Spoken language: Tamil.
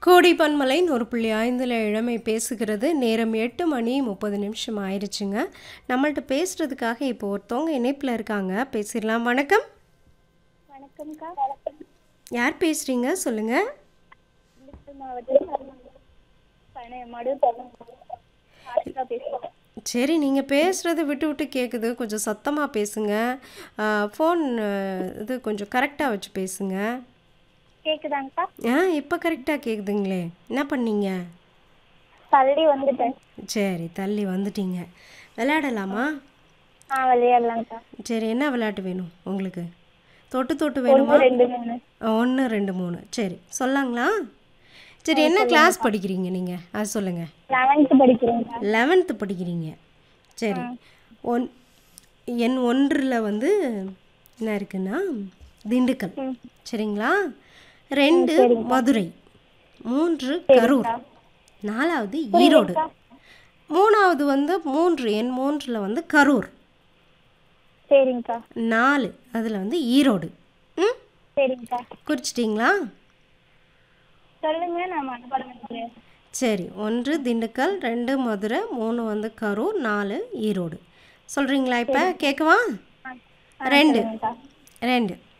கோடி பன்மலை ஒரு புள்ளி ஐந்தில் இளமை பேசுகிறது நேரம் எட்டு மணி முப்பது நிமிஷம் ஆயிடுச்சுங்க நம்மள்ட்ட பேசுகிறதுக்காக இப்போ ஒருத்தவங்க இணைப்பில் இருக்காங்க பேசிடலாம் வணக்கம் வணக்கம்க்கா யார் பேசுகிறீங்க சொல்லுங்கள் திண்டுக்கல் மாவட்டம் பனையமாடு ஆஷிகா பேசுகிறேன் சரி நீங்கள் பேசுகிறது விட்டு விட்டு கேட்குது கொஞ்சம் சத்தமாக பேசுங்க ஃபோன் இது கொஞ்சம் கரெக்டாக வச்சு பேசுங்க கேக்குதாங்கக்கா ஆ இப்போ கரெக்டாக கேட்குதுங்களே என்ன பண்ணீங்க தள்ளி வந்துட்டேன் சரி தள்ளி வந்துட்டீங்க விளையாடலாமா ஆ விளையாடலாங்க்கா சரி என்ன விளையாட்டு வேணும் உங்களுக்கு தொட்டு தொட்டு வேணுமா ரெண்டு மூணு ஒன்று ரெண்டு மூணு சரி சொல்லாங்களா சரி என்ன கிளாஸ் படிக்கிறீங்க நீங்கள் அது சொல்லுங்கள் லெவன்த்து படிக்கிறேங்க்கா லெவன்த்து படிக்கிறீங்க சரி ஒன் எண் ஒன்றில் வந்து என்ன இருக்குன்னா திண்டுக்கல் ம். சரிங்களா ரெண்டு மதுரை மூன்று கரூர் நாலாவது ஈரோடு மூணாவது வந்து மூன்று எண் மூன்றில் வந்து கரூர் சரிங்கக்கா நாலு அதில் வந்து ஈரோடு ம் சரிங்கக்கா குறிச்சிட்டிங்களா சொல்லுங்க நான் மனப்பாடம் பண்ணிக்கிறேன் சரி ஒன்று திண்டுக்கல் ரெண்டு மதுரை மூணு வந்து கரூர் நாலு ஈரோடு சொல்கிறீங்களா இப்போ கேட்கவா ரெண்டு சொல்லுங்கக்கா ரெண்டு